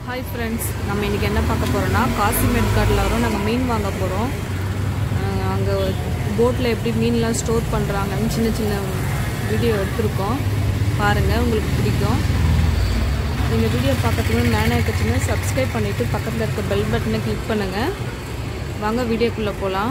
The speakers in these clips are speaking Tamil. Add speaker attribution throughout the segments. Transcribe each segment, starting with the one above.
Speaker 1: ஹாய் ஃப்ரெண்ட்ஸ் நம்ம இன்றைக்கி என்ன பார்க்க போகிறோன்னா காசிமேட் காட்டில் வரோம் நாங்கள் மீன் வாங்க போகிறோம் அங்கே போட்டில் எப்படி மீன்லாம் ஸ்டோர் பண்ணுறாங்கன்னு சின்ன சின்ன வீடியோ எடுத்திருக்கோம் பாருங்கள் உங்களுக்கு பிடிக்கும் இந்த வீடியோ பார்க்கறதுக்கு நானே கட்சினா சப்ஸ்கிரைப் பண்ணிவிட்டு பக்கத்தில் இருக்க பெல் பட்டனை கிளிக் பண்ணுங்கள் வாங்க வீடியோக்குள்ளே போகலாம்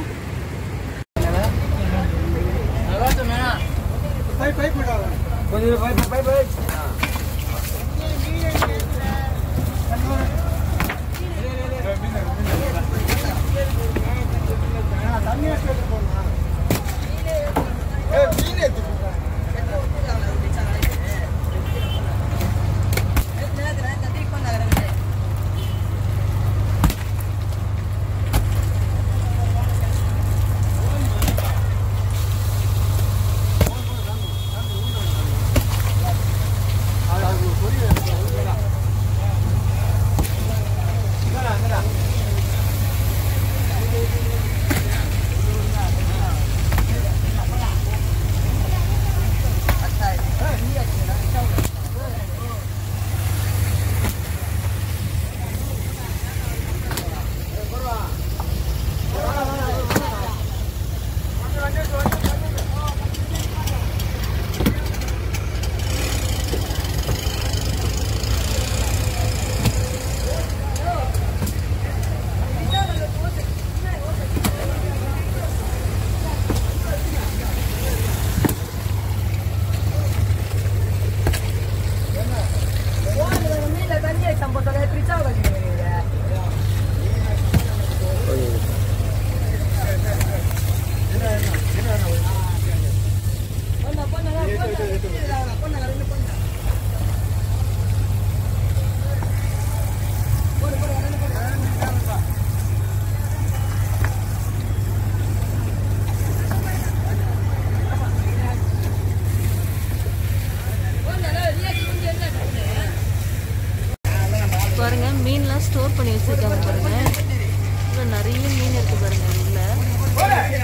Speaker 1: பாருங்க மீன்லாம் ஸ்டோர் பண்ணி வச்சிருக்காங்க பாருங்க இவ்வளோ நிறைய மீன் இருக்கு பாருங்க உள்ள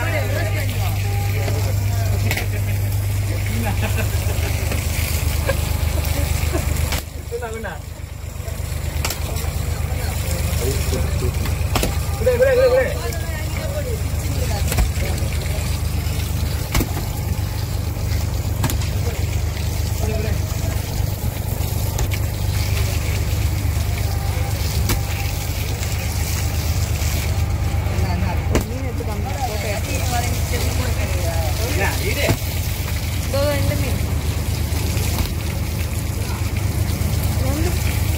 Speaker 1: மீன் எடுத்துக்காங்க போட்டோ இந்த மீன் ரெண்டு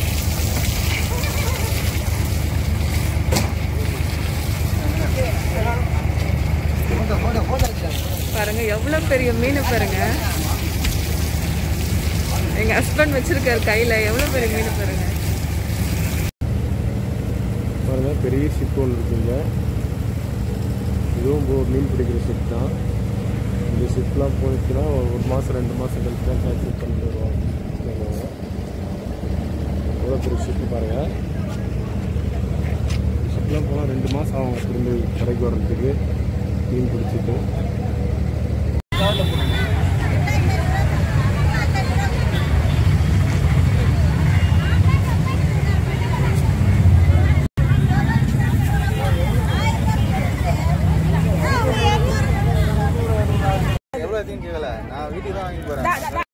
Speaker 1: பாருங்க எவ்வளவு பெரிய மீன் பாருங்க எங்க ஹஸ்பண்ட் வச்சிருக்காரு கையில எவ்வளவு பெரிய மீன் பாருங்க
Speaker 2: பாருங்க பெரிய ஷிப் ஒன்று இருக்குங்க இதுவும் ஒரு மீன் பிடிக்கிற ஷிப் தான் இந்த ஷிப்லாம் போயிடுச்சுன்னா ஒரு மாதம் ரெண்டு மாதம் கழிச்சு தான் கேன்சல் பண்ணிட்டு வருவாங்க எவ்வளோ பெரிய ஷிப்பு பாருங்கள் ஷிப்லாம் போனால் ரெண்டு மாதம் ஆகும் திரும்பி கரைக்கு வர்றதுக்கு மீன் பிடிச்சிட்டு
Speaker 3: எவ்வளோ எத்தையும் கேட்கல நான் வீட்டுக்கு தான் வாங்கி போகிறேன்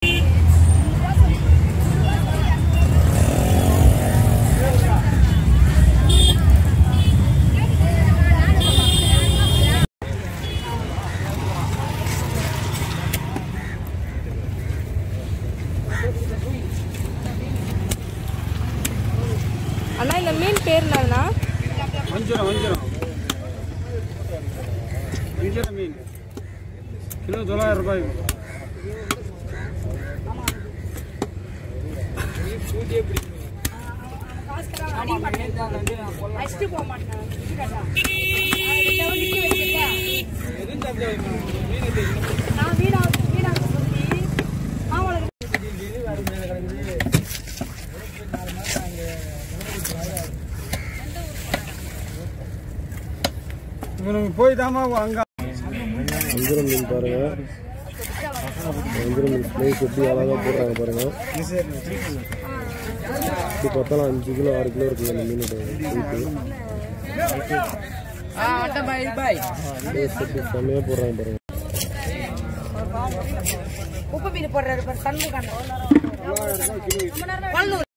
Speaker 1: அண்ணா இந்த மீன் பேர் என்னண்ணா
Speaker 4: வஞ்சிரம் வஞ்சிரம் வஞ்சிரம் மீன் கிலோ தொள்ளாயிரம் ரூபாய் இவனுக்கு போய் தாமா அங்கே
Speaker 2: வஞ்சிரம் மீன் பாருங்கள் வஞ்சிரம் மீன் ஸ்லைஸ் எப்படி அழகாக போடுறாங்க பாருங்கள் இப்படி பார்த்தாலும் அஞ்சு கிலோ ஆறு கிலோ இருக்குது அந்த மீனோட வெயிட்டு செம்மையாக போடுறாங்க பாருங்க
Speaker 5: உப்பு மீன் போடுறாரு பாரு சண்முகம்